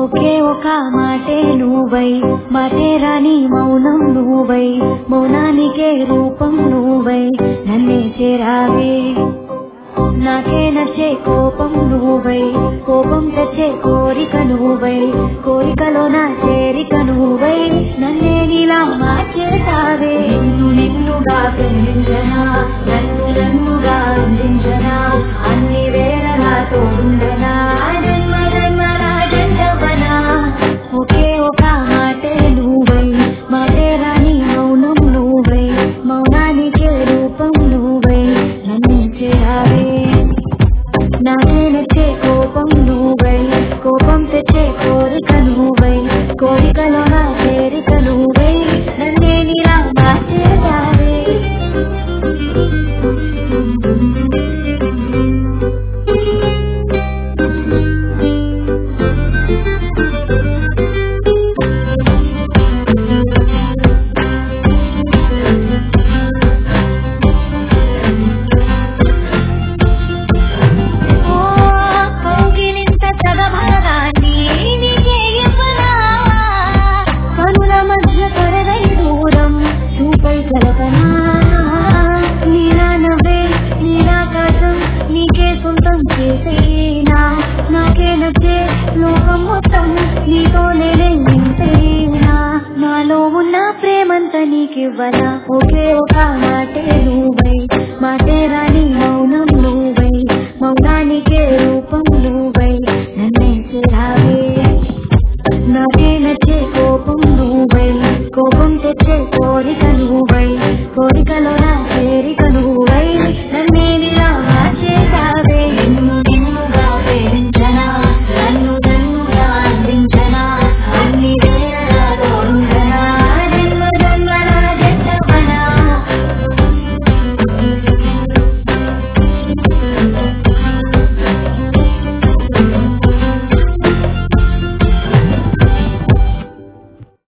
ఒకే ఒక మాటే నువ్వై మాటే రాని మౌనం నువ్వై మౌనానికే రూపం నువ్వై నన్నే చేరావే నాకే నచ్చే కోపం నువ్వై కోపం తెచ్చే కోరిక నువ్వై కోరికలో నా చేరిక నువ్వై నన్నే నీలా మార్చేసావే నిన్ను నిన్నుగా ప్రేమించనా నన్ను నన్నుగా అందించనా అన్ని వేళ నాతో ఉండనా జన్మ జన్మల జంటవనా ఒకే ఒక మాటే నువ్వై మాటే రాని మౌనం నువ్వై మౌనానికే రూపం నువ్వై నన్ను చేరావే నాకే నచ్చే కోపం నువ్వై కోపం తెచ్చే కోరిక నువ్వై కోరికలో నా చేరిక నువ్వై నన్నే నీలా మార్చేసావే ఓ కౌగిలింత చదవరాన్ని నీకే ఇవ్వనా కనుల మధ్య కరదై దూరం చూపై కలపనా నీలా నవ్వే నీలాకాశం నీకే సొంతం చేసేనా నాకే నచ్చే లోకం మొత్తం నీతో నేనే నింపేనా నాలో ఉన్న ప్రేమంతా నీకివ్వనా ఒకే ఒక మాట